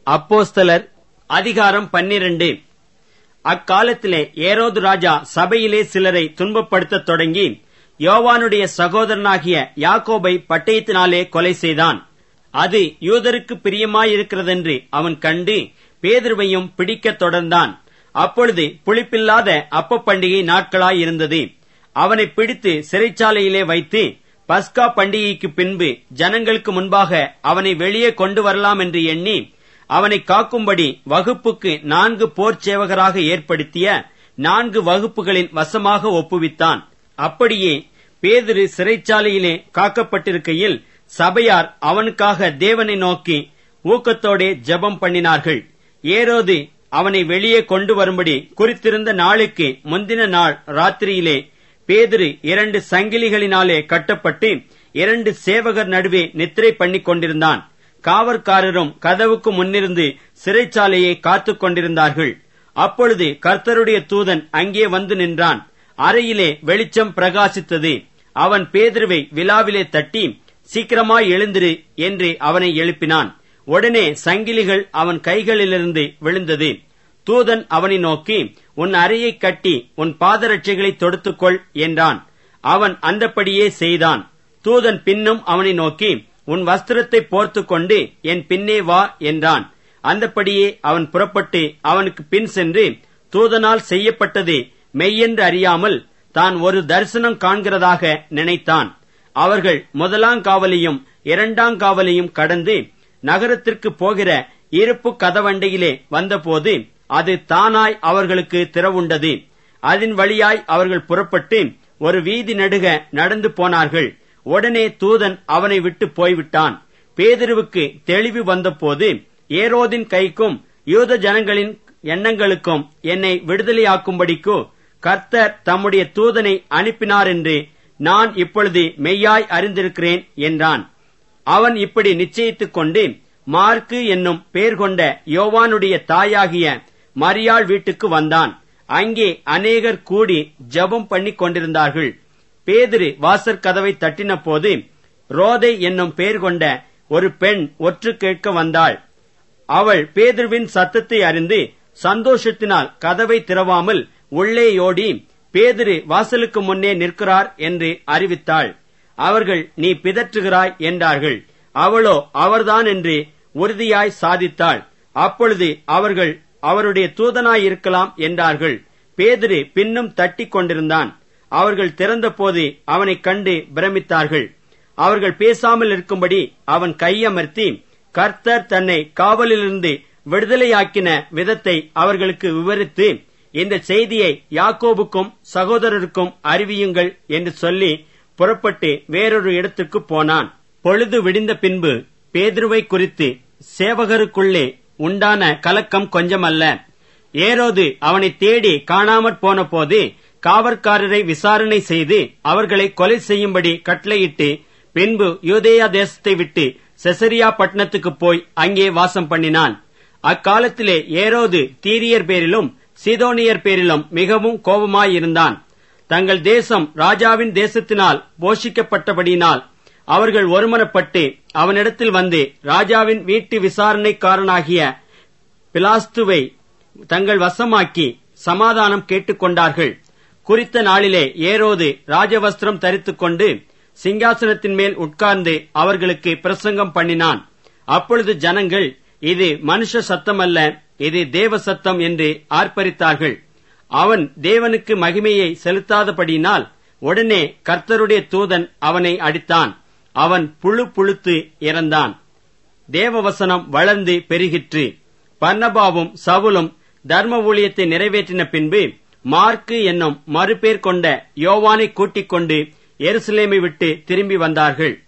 அப்போஸ்தலர் அதிகாரம் பன்னிரண்டு அக்காலத்திலே ஏரோது ராஜா சபையிலே சிலரை துன்பப்படுத்தத் தொடங்கி யோவானுடைய சகோதரனாகிய யாக்கோபை பட்டயத்தினாலே கொலை செய்தான் அது யூதருக்கு பிரியமாயிருக்கிறதென்று அவன் கண்டு பேதுருவையும் பிடிக்கத் தொடர்ந்தான் அப்பொழுது புளிப்பில்லாத அப்ப பண்டிகை நாட்களாயிருந்தது அவனை பிடித்து சிறைச்சாலையிலே வைத்து பஸ்கா பண்டிகைக்கு பின்பு ஜனங்களுக்கு முன்பாக அவனை வெளியே கொண்டு வரலாம் என்று எண்ணி அவனை காக்கும்படி வகுப்புக்கு நான்கு போர்ச் சேவகராக ஏற்படுத்திய நான்கு வகுப்புகளின் வசமாக ஒப்புவித்தான் அப்படியே பேதிரு சிறைச்சாலையிலே காக்கப்பட்டிருக்கையில் சபையார் அவனுக்காக தேவனை நோக்கி ஊக்கத்தோடே ஜெபம் பண்ணினார்கள் ஏரோது அவனை வெளியே கொண்டு வரும்படி குறித்திருந்த நாளுக்கு முந்தின நாள் ராத்திரியிலே பேதிரு இரண்டு சங்கிலிகளினாலே கட்டப்பட்டு இரண்டு சேவகர் நடுவே நித்திரை பண்ணிக் கொண்டிருந்தான் காவற்காரரும் கதவுக்கு முன்னிருந்து சிறைச்சாலையை காத்துக் கொண்டிருந்தார்கள் அப்பொழுது கர்த்தருடைய தூதன் அங்கே வந்து நின்றான் அறையிலே வெளிச்சம் பிரகாசித்தது அவன் பேதுருவை விழாவிலே தட்டி சீக்கிரமாய் எழுந்திரு என்று அவனை எழுப்பினான் உடனே சங்கிலிகள் அவன் கைகளிலிருந்து விழுந்தது தூதன் அவனை நோக்கி உன் அறையை கட்டி உன் பாதரட்சைகளை தொடுத்துக்கொள் என்றான் அவன் அந்தப்படியே செய்தான் தூதன் பின்னும் அவனை நோக்கி உன் வஸ்திரத்தை போர்த்துக் கொண்டு என் பின்னே வா என்றான் அந்தப்படியே அவன் புறப்பட்டு அவனுக்கு பின் சென்று தூதனால் செய்யப்பட்டது மெய்யென்று அறியாமல் தான் ஒரு தரிசனம் காண்கிறதாக நினைத்தான் அவர்கள் முதலாங்காவலையும் இரண்டாங்காவலையும் கடந்து நகரத்திற்கு போகிற இருப்பு கதவண்டையிலே வந்தபோது அது தானாய் அவர்களுக்கு திறவுண்டது அதன் வழியாய் அவர்கள் புறப்பட்டு ஒரு வீதி நடுக நடந்து போனார்கள் உடனே தூதன் அவனை விட்டு போய்விட்டான் பேதிருவுக்கு தெளிவு வந்தபோது ஏரோதின் கைக்கும் யூத ஜனங்களின் எண்ணங்களுக்கும் என்னை விடுதலையாக்கும்படிக்கு கர்த்தர் தம்முடைய தூதனை அனுப்பினார் என்று நான் இப்பொழுது மெய்யாய் அறிந்திருக்கிறேன் என்றான் அவன் இப்படி நிச்சயித்துக் கொண்டு மார்க்கு என்னும் பேர் கொண்ட யோவானுடைய தாயாகிய மரியாள் வீட்டுக்கு வந்தான் அங்கே அநேகர் கூடி ஜெபம் பண்ணிக் கொண்டிருந்தார்கள் பேதிரு வாசற் கதவை தட்டின போது ரோதை என்னும் பெயர் கொண்ட ஒரு பெண் ஒற்று கேட்க வந்தாள் அவள் பேதுருவின் சத்தத்தை அறிந்து சந்தோஷத்தினால் கதவை திறவாமல் உள்ளேயோடி பேதிரு வாசலுக்கு முன்னே நிற்கிறார் என்று அறிவித்தாள் அவர்கள் நீ பிதற்றுகிறாய் என்றார்கள் அவளோ அவர்தான் என்று உறுதியாய் சாதித்தாள் அப்பொழுது அவர்கள் அவருடைய தூதனாய் இருக்கலாம் என்றார்கள் பேதிரு பின்னும் தட்டிக் கொண்டிருந்தான் அவர்கள் திறந்தபோது அவனைக் கண்டு பிரமித்தார்கள் அவர்கள் பேசாமல் இருக்கும்படி அவன் கையமர்த்தி கர்த்தர் தன்னை காவலிலிருந்து விடுதலையாக்கின விதத்தை அவர்களுக்கு விவரித்து இந்த செய்தியை யாக்கோபுக்கும் சகோதரருக்கும் அறிவியுங்கள் என்று சொல்லி புறப்பட்டு வேறொரு இடத்துக்கு போனான் பொழுது விடிந்த பின்பு பேதுருவை குறித்து சேவகருக்குள்ளே உண்டான கலக்கம் கொஞ்சமல்ல ஏரோது அவனை தேடி காணாமற் போன போது காவற்காரரை விசாரணை செய்து அவர்களை கொலை செய்யும்படி கட்டளையிட்டு பின்பு யூதேயா தேசத்தை விட்டு செசரியா பட்டணத்துக்கு போய் அங்கே வாசம் பண்ணினான் அக்காலத்திலே ஏரோது தீரியர் பேரிலும் சீதோனியர் பேரிலும் மிகவும் கோபமாயிருந்தான் தங்கள் தேசம் ராஜாவின் தேசத்தினால் போஷிக்கப்பட்டபடியினால் அவர்கள் ஒருமனப்பட்டு அவனிடத்தில் வந்து ராஜாவின் வீட்டு விசாரணைக்காரனாகிய பிலாஸ்துவை தங்கள் வசமாக்கி சமாதானம் கேட்டுக்கொண்டார்கள் குறித்த நாளிலே ஏரோது ராஜவஸ்திரம் தரித்துக் கொண்டு சிங்காசனத்தின் மேல் உட்கார்ந்து அவர்களுக்கு பிரசங்கம் பண்ணினான் அப்பொழுது ஜனங்கள் இது மனுஷ சத்தம் அல்ல இது தேவ சத்தம் என்று ஆர்ப்பரித்தார்கள் அவன் தேவனுக்கு மகிமையை செலுத்தாதபடியினால் உடனே கர்த்தருடைய தூதன் அவனை அடித்தான் அவன் புழு புழுத்து இறந்தான் தேவவசனம் வளர்ந்து பெருகிற்று பர்ணபாவும் சவுலும் தர்ம ஊழியத்தை நிறைவேற்றின பின்பு மார்க்கு என்னும் மறுபேர் கொண்ட யோவானை கூட்டிக் கொண்டு எருசலேமை விட்டு திரும்பி வந்தார்கள்